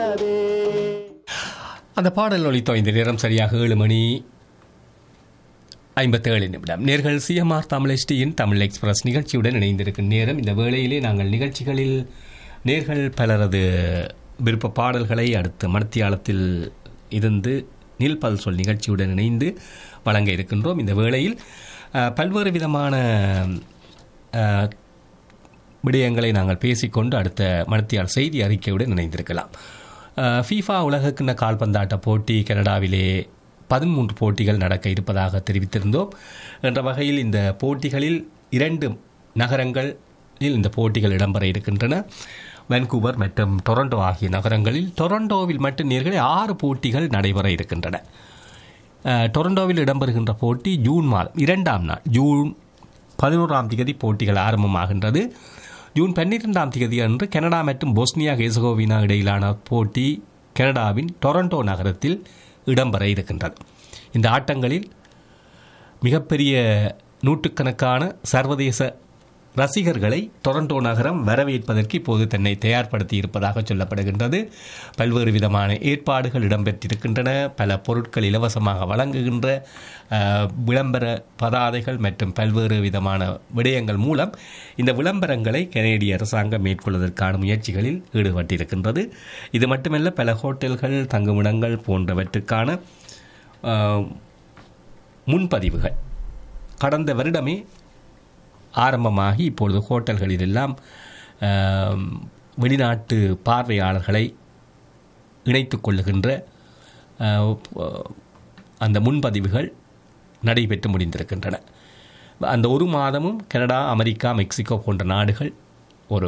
அந்த பாடல் ஒலித்தோ இந்த நேரம் சரியாக ஏழு மணி ஐம்பத்தேழு நிமிடம் நேர்கள் சிஎம்ஆர் தமிழ் எஸ்டியின் தமிழ் எக்ஸ்பிரஸ் நிகழ்ச்சியுடன் இணைந்திருக்கும் நேரம் இந்த வேளையிலே நாங்கள் நிகழ்ச்சிகளில் நேர்கள் பலரது விருப்ப பாடல்களை அடுத்து மணத்தியாலத்தில் இருந்து நீல்பல் சொல் நிகழ்ச்சியுடன் இணைந்து வழங்க இருக்கின்றோம் இந்த வேளையில் அஹ், பல்வேறு விதமான அஹ், விடயங்களை நாங்கள் பேசிக்கொண்டு அடுத்த மணத்தியால் செய்தி அறிக்கையுடன் இணைந்திருக்கலாம் அஹ், ஃபீஃபா உலகக்கிண்ண கால்பந்தாட்ட போட்டி கனடாவிலே பதிமூன்று போட்டிகள் நடக்க இருப்பதாக தெரிவித்திருந்தோம் என்ற வகையில் இந்த போட்டிகளில் இரண்டு நகரங்களில் இந்த போட்டிகள் இடம்பெற இருக்கின்றன வான்கூவர் மற்றும் டொரண்டோ ஆகிய நகரங்களில் டொரண்டோவில் மட்டும் நேர்களை ஆறு போட்டிகள் நடைபெற இருக்கின்றன அஹ், டொரண்டோவில் இடம்பெறுகின்ற போட்டி ஜூன் மாதம் இரண்டாம் நாள் ஜூன் பதினோராம் தேதி போட்டிகள் ஆரம்பமாகின்றது ஜூன் பன்னிரெண்டாம் தேதி அன்று கனடா மற்றும் பொஸ்னியா ஹெசகோவினா இடையிலான போட்டி கனடாவின் டொரண்டோ நகரத்தில் இடம்பெற இருக்கின்றது இந்த ஆட்டங்களில் மிகப்பெரிய நூற்றுக்கணக்கான சர்வதேச ரசிகர்களை டொரண்டோ நகரம் வரவேற்பதற்கு இப்போது தன்னை தயார்படுத்தி இருப்பதாக சொல்லப்படுகின்றது பல்வேறு விதமான ஏற்பாடுகள் இடம்பெற்றிருக்கின்றன பல பொருட்கள் இலவசமாக வழங்குகின்ற அஹ், விளம்பர பதாதைகள் மற்றும் பல்வேறு விதமான விடயங்கள் மூலம் இந்த விளம்பரங்களை கனேடிய அரசாங்கம் மேற்கொள்வதற்கான முயற்சிகளில் ஈடுபட்டிருக்கின்றது இது மட்டுமல்ல பல ஹோட்டல்கள் தங்குமிடங்கள் போன்றவற்றுக்கான அஹ், முன்பதிவுகள் கடந்த வருடமே ஆரம்பமாகி இப்பொழுது ஹோட்டல்களில் எல்லாம் ஆம், வெளிநாட்டு பார்வையாளர்களை இணைத்துக் கொள்ளுகின்ற ஆ, அந்த முன்பதிவுகள் நடைபெற்று முடிந்திருக்கின்றன அந்த ஒரு மாதமும் கனடா அமெரிக்கா மெக்சிகோ போன்ற நாடுகள் ஒரு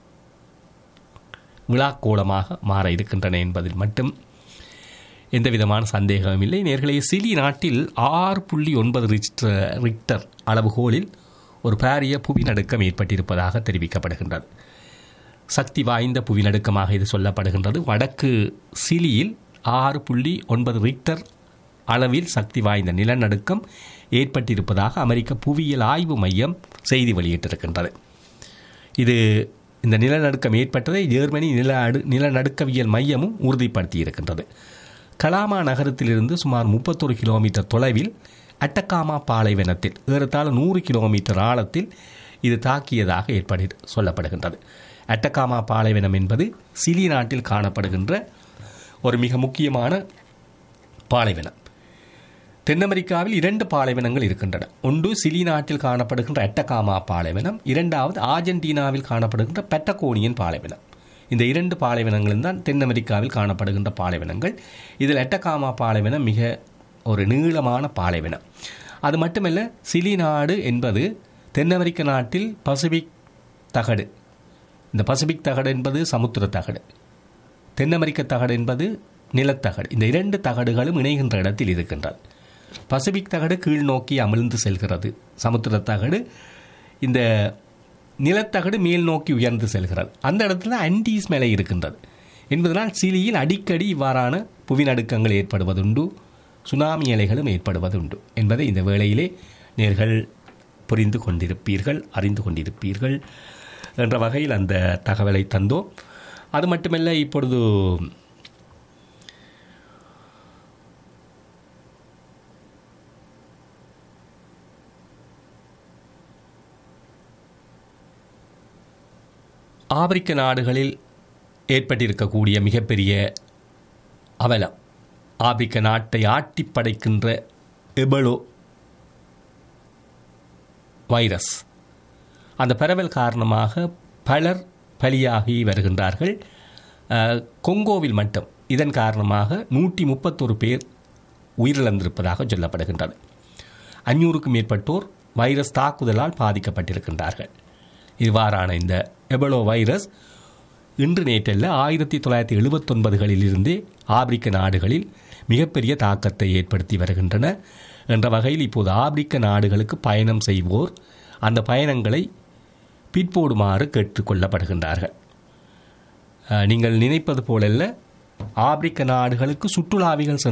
விழாக்கோலமாக மாற இருக்கின்றன என்பதில் மட்டும் எந்த விதமான சந்தேகமும் இல்லை நேர்களே சிலி நாட்டில் ஆறு புள்ளி ஒன்பது ரிக்டர் ரிக்டர் அளவுகோலில் ஒரு பாரிய புவிநடுக்கம் ஏற்பட்டிருப்பதாக தெரிவிக்கப்படுகின்றது சக்தி வாய்ந்த புவிநடுக்கமாக இது சொல்லப்படுகின்றது வடக்கு சிலியில் ஆறு புள்ளி ஒன்பது ரிக்டர் அளவில் சக்தி வாய்ந்த நிலநடுக்கம் ஏற்பட்டிருப்பதாக அமெரிக்க புவியியல் ஆய்வு மையம் செய்தி வெளியிட்டிருக்கின்றது இது இந்த நிலநடுக்கம் ஏற்பட்டதை ஜெர்மனி நில அடு நிலநடுக்கவியல் மையமும் உறுதிப்படுத்தி இருக்கின்றது கலாமா நகரத்திலிருந்து சுமார் முப்பத்தொரு கிலோமீட்டர் தொலைவில் அட்டகாமா பாலைவனத்தில் ஏறத்தாழ நூறு கிலோமீட்டர் ஆழத்தில் இது தாக்கியதாக ஏற்படி சொல்லப்படுகின்றது அட்டகாமா பாலைவனம் என்பது சிலி நாட்டில் காணப்படுகின்ற ஒரு மிக முக்கியமான பாலைவனம் தென் அமெரிக்காவில் இரண்டு பாலைவனங்கள் இருக்கின்றன ஒன்று சிலி நாட்டில் காணப்படுகின்ற அட்டகாமா பாலைவனம் இரண்டாவது ஆர்ஜென்டினாவில் காணப்படுகின்ற பெட்டகோனியன் பாலைவனம் இந்த இரண்டு பாலைவனங்களும் தான் தென் அமெரிக்காவில் காணப்படுகின்ற பாலைவனங்கள் இதில் எட்டகாமா பாலைவனம் மிக ஒரு நீளமான பாலைவனம் அது மட்டுமல்ல சிலி நாடு என்பது தென் அமெரிக்க நாட்டில் பசிபிக் தகடு இந்த பசிபிக் தகடு என்பது சமுத்திர தகடு தென் அமெரிக்க தகடு என்பது நிலத்தகடு இந்த இரண்டு தகடுகளும் இணைகின்ற இடத்தில் இருக்கின்றது பசிபிக் தகடு கீழ் நோக்கி அமிழ்ந்து செல்கிறது சமுத்திர தகடு இந்த நிலத்தகடு மேல் நோக்கி உயர்ந்து செல்கிறது அந்த இடத்துல அண்டீஸ் மேலே இருக்கின்றது என்பதனால் சிலியில் அடிக்கடி இவ்வாறான புவிநடுக்கங்கள் ஏற்படுவதுண்டு சுனாமி அலைகளும் ஏற்படுவதுண்டு என்பதை இந்த வேளையிலே நேர்கள் புரிந்து கொண்டிருப்பீர்கள் அறிந்து கொண்டிருப்பீர்கள் என்ற வகையில் அந்த தகவலை தந்தோம் அது மட்டுமல்ல இப்பொழுது ஆப்பிரிக்க நாடுகளில் ஏற்பட்டிருக்கக்கூடிய மிகப்பெரிய அவலம் ஆப்பிரிக்க நாட்டை ஆட்டி படைக்கின்ற எபலோ வைரஸ் அந்த பரவல் காரணமாக பலர் பலியாகி வருகின்றார்கள் அஹ், கொங்கோவில் மட்டும் இதன் காரணமாக நூற்றி முப்பத்தொரு பேர் உயிரிழந்திருப்பதாக சொல்லப்படுகின்றது அஞ்சூறுக்கும் மேற்பட்டோர் வைரஸ் தாக்குதலால் பாதிக்கப்பட்டிருக்கின்றார்கள் இவ்வாறான இந்த எபலோ வைரஸ் இன்று நேற்றல்ல ஆயிரத்தி தொள்ளாயிரத்தி எழுபத்தொன்பதுகளில் இருந்தே ஆப்பிரிக்க நாடுகளில் மிகப்பெரிய தாக்கத்தை ஏற்படுத்தி வருகின்றன என்ற வகையில் இப்போது ஆப்பிரிக்க நாடுகளுக்கு பயணம் செய்வோர் அந்த பயணங்களை பிற்போடுமாறு கேட்டுக்கொள்ளப்படுகின்றார்கள் அஹ், நீங்கள் நினைப்பது போலல்ல ஆப்பிரிக்க நாடுகளுக்கு சுற்றுலாவிகள் சென்று